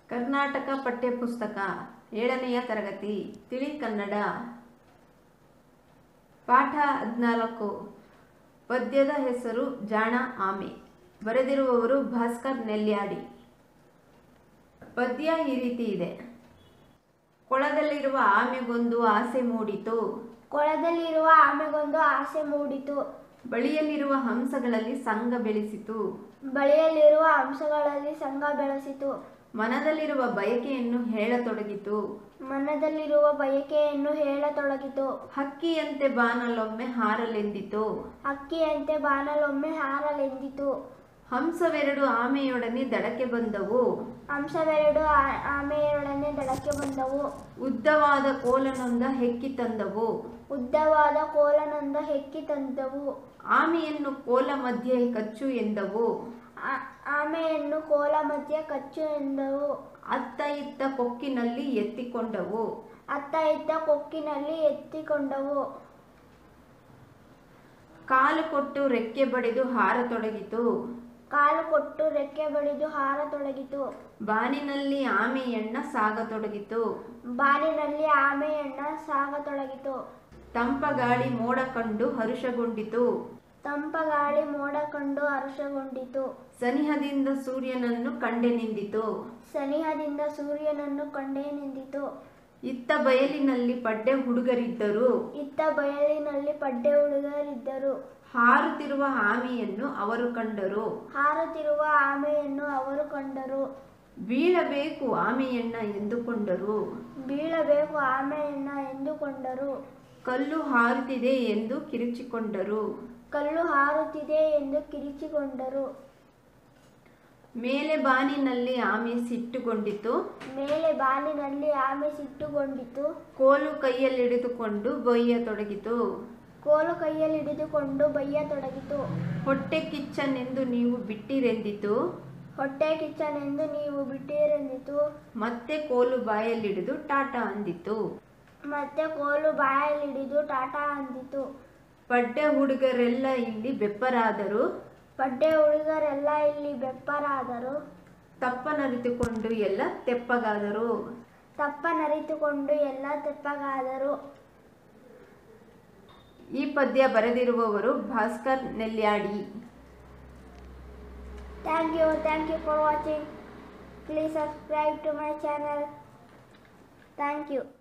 ಕರ್ನಾಟಕ ಪಠ್ಯಪುಸ್ತಕ ಏಳನೆಯ ತರಗತಿ ತಿಳಿ ಕನ್ನಡ ಪಾಠ ಹದಿನಾಲ್ಕು ಪದ್ಯದ ಹೆಸರು ಜಾಣ ಆಮೆ ಬರೆದಿರುವವರು ಭಾಸ್ಕರ್ ನೆಲ್ಯಾಡಿ ಪದ್ಯ ಈ ರೀತಿ ಇದೆ ಕೊಳದಲ್ಲಿರುವ ಆಮೆಗೊಂದು ಆಸೆ ಮೂಡಿತು ಕೊಳದಲ್ಲಿರುವ ಆಮೆಗೊಂದು ಆಸೆ ಮೂಡಿತು ಬಳಿಯಲ್ಲಿರುವ ಹಂಸಗಳಲ್ಲಿ ಸಂಘ ಬೆಳೆಸಿತು ಬಳಿಯಲ್ಲಿರುವ ಅಂಶಗಳಲ್ಲಿ ಸಂಘ ಬೆಳೆಸಿತು ಮನದಲ್ಲಿರುವ ಬಯಕೆಯನ್ನು ಹೇಳತೊಡಗಿತು ಮನದಲ್ಲಿರುವ ಬಯಕೆಯನ್ನು ಹೇಳತೊಡಗಿತು ಹಕ್ಕಿಯಂತೆ ಬಾನಲೊಮ್ಮೆ ಹಾರಲೆಂದಿತು ಅಕ್ಕಿಯಂತೆ ಬಾನಲೊಮ್ಮೆ ಹಾರಲೆಂದಿತು ಹಂಸವೆರಡು ಆಮೆಯೊಡನೆ ದಡಕ್ಕೆ ಬಂದವು ಅಂಶವೆರಡು ಆ- ಆಮೆಯೊಡನೆ ದಡಕ್ಕೆ ಬಂದವು ಉದ್ದವಾದ ಕೋಲನೊಂದ ಹೆಕ್ಕಿ ತಂದವು ಉದ್ದವಾದ ಕೋಲನೊಂದ ಹೆಕ್ಕಿ ತಂದವು ಆಮೆಯನ್ನು ಕೋಲ ಮಧ್ಯೆ ಕಚ್ಚು ಎಂದವು ಆ- ಆಮೆಯನ್ನು ಕೋಲ ಮಧ್ಯೆ ಕಚ್ಚು ಎಂದವು ಅತ್ತ ಇತ್ತ ಕೊಕ್ಕಿನಲ್ಲಿ ಎತ್ತಿಕೊಂಡವು ಅತ್ತ ಇತ್ತ ಕೊಕ್ಕಿನಲ್ಲಿ ಎತ್ತಿಕೊಂಡವು ಕಾಲು ಕೊಟ್ಟು ರೆಕ್ಕೆ ಬಡಿದು ಹಾರತೊಡಗಿತು ಕಾಲು ಕೊಟ್ಟು ರೆಕ್ಕೆ ಬಡಿದು ಹಾರತೊಡಗಿತು ಬಾನಿನಲ್ಲಿ ಆಮೆಯಣ್ಣ ಸಾಗತೊಡಗಿತು ಬಾನಿನಲ್ಲಿ ಆಮೆಯಣ್ಣ ಸಾಗತೊಡಗಿತು ತಂಪ ಗಾಳಿ ಮೋಡ ಕಂಡು ಹರುಷಗೊಂಡಿತು ತಂಪ ಗಾಳಿ ಮೋಡ ಕಂಡು ಹರ್ಷಗೊಂಡಿತು ಸನಿಹದಿಂದ ಸೂರ್ಯನನ್ನು ಕಂಡೆ ನಿಂದಿತು ಸನಿಹದಿಂದ ಸೂರ್ಯನನ್ನು ಕಂಡೇ ನಿಂದಿತು ಇತ್ತ ಬಯಲಿನಲ್ಲಿ ಪಡ್ಡೆ ಹುಡುಗರಿದ್ದರು ಇತ್ತ ಬಯಲಿನಲ್ಲಿ ಪಡ್ಡೆ ಹುಡುಗರಿದ್ದರು ಹಾರುತ್ತಿರುವ ಆಮೆಯನ್ನು ಅವರು ಕಂಡರು ಹಾರುತ್ತಿರುವ ಆಮೆಯನ್ನು ಅವರು ಕಂಡರು ಬೀಳಬೇಕು ಆಮೆಯಣ್ಣ ಎಂದುಕೊಂಡರು ಬೀಳಬೇಕು ಆಮೆಯನ್ನ ಎಂದುಕೊಂಡರು ಕಲ್ಲು ಹಾರುತ್ತಿದೆ ಎಂದು ಕಿರುಚಿಕೊಂಡರು ಕಲ್ಲು ಹಾರುತ್ತಿದೆ ಎಂದು ಕಿರಿಚಿಕೊಂಡರು ಮೇಲೆ ಬಾನಿನಲ್ಲಿ ಆಮೆ ಸಿಟ್ಟುಗೊಂಡಿತು ಮೇಲೆ ಬಾನಿನಲ್ಲಿ ಆಮೆ ಸಿಟ್ಟುಗೊಂಡಿತು ಕೋಲು ಕೈಯಲ್ಲಿಡಿದುಕೊಂಡು ಬೊಯ್ಯತೊಡಗಿತು ಕೋಲು ಕೈಯಲ್ಲಿ ಹಿಡಿದುಕೊಂಡು ಬೈಯತೊಡಗಿತು ಹೊಟ್ಟೆ ಕಿಚ್ಚನೆಂದು ನೀವು ಬಿಟ್ಟಿರೆಂದಿತು ಹೊಟ್ಟೆ ಕಿಚ್ಚನೆಂದು ನೀವು ಬಿಟ್ಟಿರೆಂದಿತು ಮತ್ತೆ ಕೋಲು ಬಾಯಲ್ಲಿಡಿದು ಟಾಟಾ ಅಂದಿತು ಮತ್ತೆ ಕೋಲು ಬಾಯಲ್ಲಿ ಹಿಡಿದು ಟಾಟಾ ಅಂದಿತು ಪಡ್ಡೆ ಹುಡುಗರೆಲ್ಲ ಇಲ್ಲಿ ಬೆಪ್ಪರಾದರು ಪಡ್ಡೆ ಹುಡುಗರೆಲ್ಲ ಇಲ್ಲಿ ಬೆಪ್ಪರಾದರು ತಪ್ಪನರಿತುಕೊಂಡು ಎಲ್ಲ ತೆಪ್ಪಗಾದರು ತಪ್ಪನರಿತುಕೊಂಡು ಎಲ್ಲ ತೆಪ್ಪಗಾದರು ಈ ಪದ್ಯ ಬರೆದಿರುವವರು Bhaskar Nelyadi thank you thank you for watching please subscribe to my channel thank you